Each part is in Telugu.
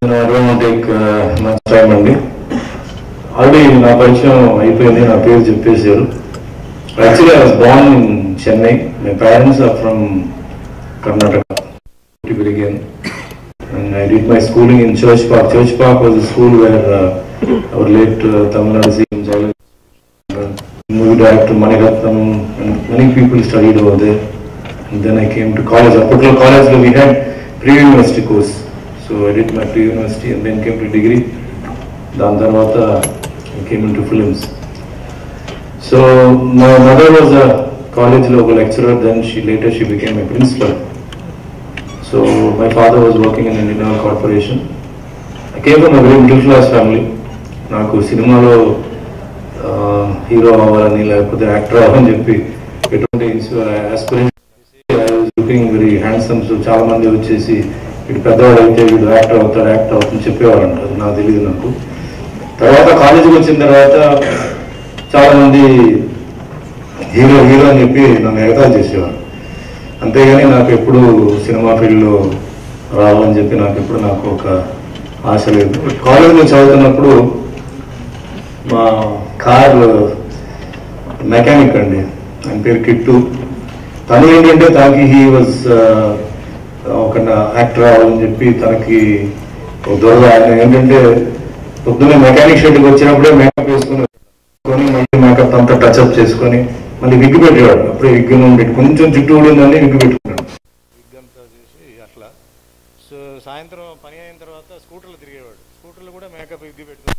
టేక్ మచ్ టైం అండి ఆల్రెడీ నా పరిచయం అయిపోయింది నా పేరు చెప్పేశారు actually I was born in Chennai my parents are from Karnataka పెరిగాను and I did my schooling in church park church park was school where our late Tamil Nadu CM movie director Mani Ratnam and many people studied over the then I came to college అప్పట్లో కాలేజ్లో we had pre university course so I did my pre university and then came to degree దాని తర్వాత came into films so మా మదర్ వాజ్ కాలేజ్లో ఒక lecturer then she later she became a principal so my father was working in Indian Oil Corporation I came from very middle class family నాకు సినిమాలో హీరో అవ్వాలని లేకపోతే యాక్టర్ అవ్వాలని చెప్పి ఎటువంటి aspiration looking very handsome so చాలా మంది వచ్చేసి ఇటు పెద్దవాడు అయితే వీడు యాక్టర్ అవుతాడు యాక్టర్ అవుతుంది చెప్పేవారు అంటారు నాకు తెలియదు నాకు తర్వాత కాలేజీకి వచ్చిన తర్వాత చాలా మంది హీరో హీరో అని చెప్పి నన్ను ఎగతాలు చేసేవారు అంతేగాని నాకు ఎప్పుడు సినిమా ఫీల్డ్లో రావాలని చెప్పి నాకు ఎప్పుడు నాకు ఒక ఆశ లేదు కాలేజీలో చదువుతున్నప్పుడు మా కార్ మెకానిక్ అండి ఆయన పేరు కిట్టు తను ఏంటంటే తనకి హీ వాజ్ ఒక యాక్టర్ అవ్వాలని చెప్పి తనకి ఒక దొరద ఆయన ఏంటంటే పొద్దున్నే మెకానిక్ షెడ్కి వచ్చినప్పుడే మేకప్ వేసుకుని కొని మళ్ళీ మేకప్ అంతా టచ్అప్ చేసుకొని మళ్ళీ విగ్గు పెట్టేవాడు అప్పుడే విగ్గు నుండి కొంచెం చుట్టూ ఊడిందని విగ్గు పెట్టుకున్నాడు విగ్ అంతా చేసి అట్లా సో సాయంత్రం పని అయిన తర్వాత స్కూటర్లు తిరిగేవాడు స్కూటర్లు కూడా మేకప్ విగ్గి పెట్టుకుని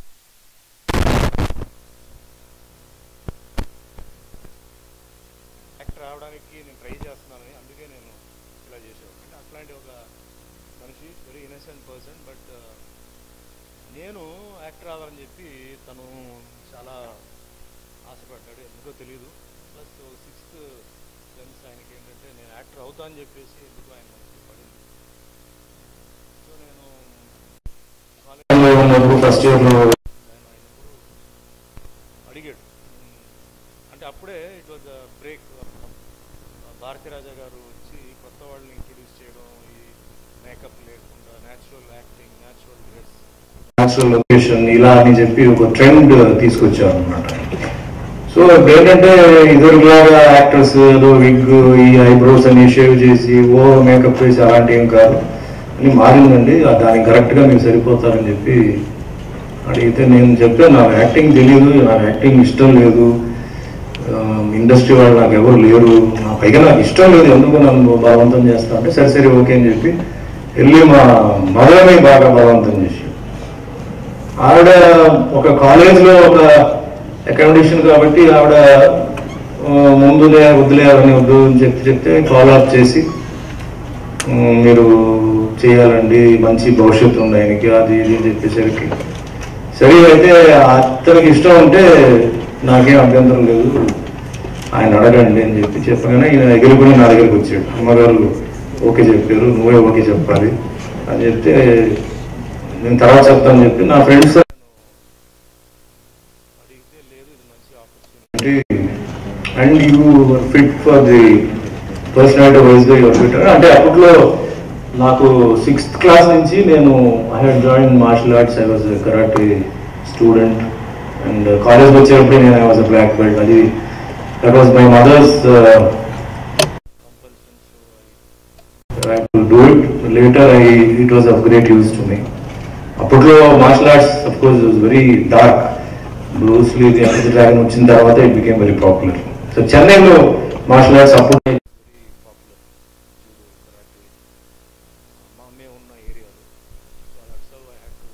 యాక్టర్ రావడానికి నేను ట్రై చేస్తున్నానని అందుకే నేను ఇలా చేసేవాడు అంటే అట్లాంటి ఒక మనిషి వెరీ ఇన్నసెంట్ పర్సన్ బట్ నేను యాక్టర్ అవ్వాలని చెప్పి తను చాలా ఆశపడ్డాడు ఎందుకో తెలియదు ప్లస్ సిక్స్త్ సెన్స్ ఆయనకి ఏంటంటే నేను యాక్టర్ అవుతా అని చెప్పేసి ఎందుకు ఆయన మనకి పడింది సో నేను కాలేజ్ ఉన్నప్పుడు ఫస్ట్ ఇయర్లో ఆయన అయినప్పుడు అడిగాడు ఉమ్, అంటే అప్పుడే it was break Bharathi Raja garu వచ్చి కొత్త వాళ్ళని ఇంట్రొడ్యూస్ చేయడం ఈ మేకప్ లేకుండా natural acting natural dress natural location ఇలా అని చెప్పి ఒక ట్రెండ్ తీసుకొచ్చారు అనమాట సో ఇప్పుడు ఏంటంటే ఇదివరకులాగా యాక్టర్స్ ఏదో విగ్ ఈ ఐబ్రోస్ అని షేవ్ చేసి ఓ మేకప్ వేసి అలాంటి ఏం కాదు అని మారిందండి ఆ దానికి కరెక్ట్గా మీరు సరిపోతారని చెప్పి అడిగితే నేను చెప్పాను నాకు యాక్టింగ్ తెలియదు నాకు యాక్టింగ్ ఇష్టం లేదు ఇండస్ట్రీ వాళ్ళు నాకు ఎవరు లేరు నా పైగా నాకు ఇష్టం లేదు ఎందుకు నన్ను బలవంతం చేస్తా అంటే సరే సరే ఓకే అని చెప్పి వెళ్ళి మా మదర్ని బాగా బలవంతం చేసి ఆవిడ ఒక కాలేజ్లో ఒక అకామిడేషన్ కాబట్టి ఆవిడ ఆ, ముందులే వద్దులే అని వద్దు అని చెప్పి చెప్తే ఫాలో అప్ చేసి "ఉమ్, మీరు చేయాలండి మంచి భవిష్యత్తు ఉంది ఆయనకి అది ఇది అని చెప్పేసరికి సరే అయితే అతనికి ఇష్టం ఉంటే నాకేం అభ్యంతరం లేదు ఆయన అడగండి అని చెప్పి చెప్పగానే ఈయన ఎగిరిపోయి నా దగ్గరికి వచ్చాడు అమ్మగారు ఓకే చెప్పారు నువ్వే ఓకే చెప్పాలి అని చెప్తే నేను తర్వాత చెప్తాను చెప్పి నా ఫ్రెండ్స్ అడిగితే లేదు ఇది మంచి opportunity and you fit for the personality wise గా యువర్ ఫిట్ అంటే అప్పట్లో నాకు సిక్స్త్ క్లాస్ నుంచి నేను I had join martial arts I was karate student and కాలేజ్కి వచ్చేటప్పుడు నేను I was a black belt అది that was my mother's compulsions I could do it. Later, I it was of great use to me. అప్పట్లో martial arts of course was very dark Bruce Lee the under dragon వచ్చిన తర్వాత it became very popular so చెన్నైలో మార్షల్ ఆర్ట్స్ అప్పుడు వెరీ పాపులర్ జూడో కరాటే మా మేము ఉన్న ఏరియాలో so that's how I had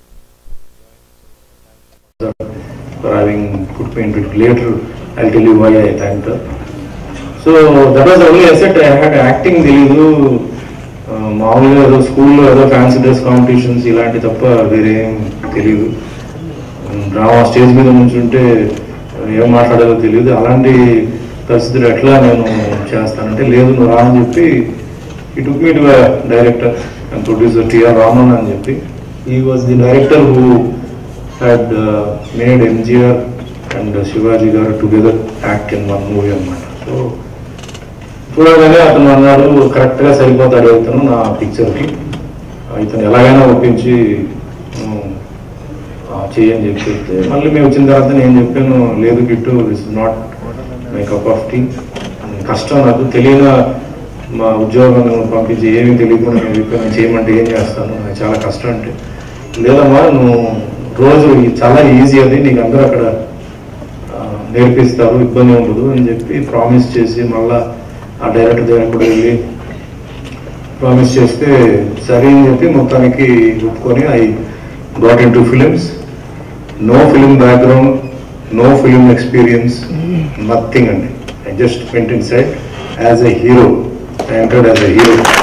to join for having put me into it. Later, I'll tell you why I thanked her. So that was only asset I had acting తెలీదు ఆ, మామూలుగా ఏదో స్కూల్లో ఏదో ఫ్యాన్సీ డ్రెస్ కాంపిటీషన్స్ ఇలాంటి తప్ప వేరే ఏం తెలియదు డ్రామా స్టేజ్ మీద నుంచుంటే ఏం మాట్లాడాలో తెలియదు అలాంటి పరిస్థితులు ఎట్లా నేను చేస్తానంటే లేదు నువ్వు రా అని చెప్పి ఈ took me to director and producer T R Raman అని చెప్పి ఈ was the director who had made MGR and Shivaji garu together act in one movie అన్నమాట సో చూడగానే అతను అన్నాడు కరెక్ట్గా సరిపోతాడు ఇతను నా పిక్చర్కి ఇతను ఎలాగైనా ఒప్పించి "నువ్వు, ఆ, చేయని చెప్పి చెప్తే మళ్ళీ మేము వచ్చిన తర్వాత నేను చెప్పాను లేదు గిట్టు this not my cup of tea కష్టం నాకు తెలియని మా ఉద్యోగం పంపించి ఏమీ తెలియకుండా నేను చెప్పాను చేయమంటే ఏం చేస్తాను నాకు చాలా కష్టం అంటే లేదమ్మా నువ్వు రోజు ఇది చాలా ఈజీ అది నీకు అందరూ అక్కడ ఆ, నేర్పిస్తారు ఇబ్బంది ఉండదు అని చెప్పి ప్రామిస్ చేసి మళ్ళా ఆ డైరెక్టర్ దగ్గర కూడా వెళ్ళి ప్రామిస్ చేస్తే సరే అని చెప్పి మొత్తానికి ఒప్పుకొని I got into films no film background no film experience nothing అండి I just went inside as a hero I entered as a hero